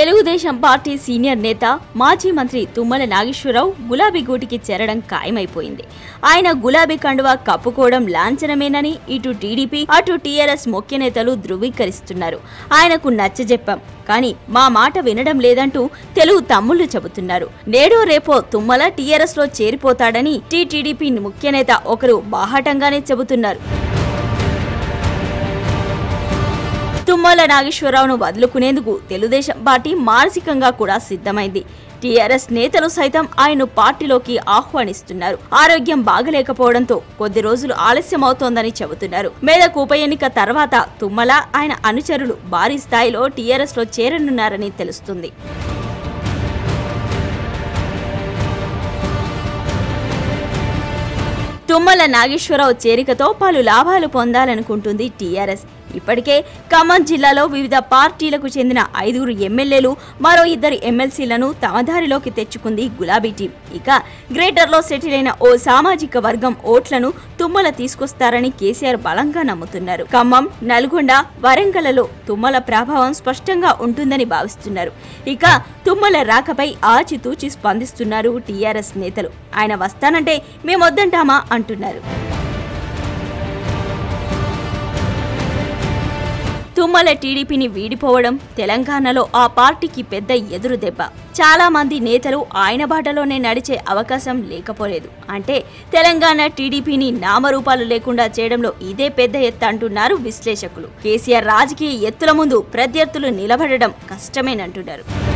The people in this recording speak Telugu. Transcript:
తెలుగుదేశం పార్టీ సీనియర్ నేత మాజీ మంత్రి తుమ్మల నాగేశ్వరరావు గులాబీ గూటికి చేరడం ఖాయమైపోయింది ఆయన గులాబీ కండువా కప్పుకోవడం లాంఛనమేనని ఇటు టీడీపీ అటు టీఆర్ఎస్ ముఖ్య నేతలు ధృవీకరిస్తున్నారు ఆయనకు నచ్చజెప్పాం కానీ మా మాట వినడం లేదంటూ తెలుగు తమ్ముళ్లు చెబుతున్నారు నేడో రేపో తుమ్మల టీఆర్ఎస్ లో చేరిపోతాడని టీటీడీపీ ముఖ్య నేత ఒకరు బాహాటంగానే చెబుతున్నారు తుమ్మల నాగేశ్వరరావును వదులుకునేందుకు తెలుగుదేశం పార్టీ మానసికంగా కూడా సిద్ధమైంది టీఆర్ఎస్ నేతలు సైతం ఆయన్ను పార్టీలోకి ఆహ్వానిస్తున్నారు ఆరోగ్యం బాగలేకపోవడంతో కొద్ది రోజులు ఆలస్యమవుతోందని చెబుతున్నారు మేరకు ఉప ఎన్నిక తర్వాత తుమ్మల ఆయన అనుచరులు భారీ స్థాయిలో టీఆర్ఎస్ లో చేరనున్నారని తెలుస్తుంది తుమ్మల నాగేశ్వరరావు చేరికతో పలు లాభాలు పొందాలనుకుంటుంది టీఆర్ఎస్ ఇప్పటికే ఖమ్మం జిల్లాలో వివిధ పార్టీలకు చెందిన ఐదుగురు ఎమ్మెల్యేలు మరో ఇద్దరు ఎమ్మెల్సీలను తమ దారిలోకి తెచ్చుకుంది గులాబీ టీం ఇక గ్రేటర్లో సెటిల్ అయిన ఓ సామాజిక వర్గం ఓట్లను తుమ్మల తీసుకొస్తారని కేసీఆర్ బలంగా నమ్ముతున్నారు ఖమ్మం నల్గొండ వరంగల్లో తుమ్మల ప్రభావం స్పష్టంగా ఉంటుందని భావిస్తున్నారు ఇక తుమ్మల రాకపై ఆచితూచి స్పందిస్తున్నారు టీఆర్ఎస్ నేతలు ఆయన వస్తానంటే మేమొద్దంటామా అంటున్నారు తుమ్మల టీడీపీని వీడిపోవడం తెలంగాణలో ఆ పార్టీకి పెద్ద ఎదురు దెబ్బ చాలా మంది నేతలు ఆయన బాటలోనే నడిచే అవకాశం లేకపోలేదు అంటే తెలంగాణ టీడీపీని నామరూపాలు లేకుండా చేయడంలో ఇదే పెద్ద ఎత్తు అంటున్నారు విశ్లేషకులు కేసీఆర్ రాజకీయ ఎత్తుల ముందు ప్రత్యర్థులు నిలబడడం కష్టమేనంటున్నారు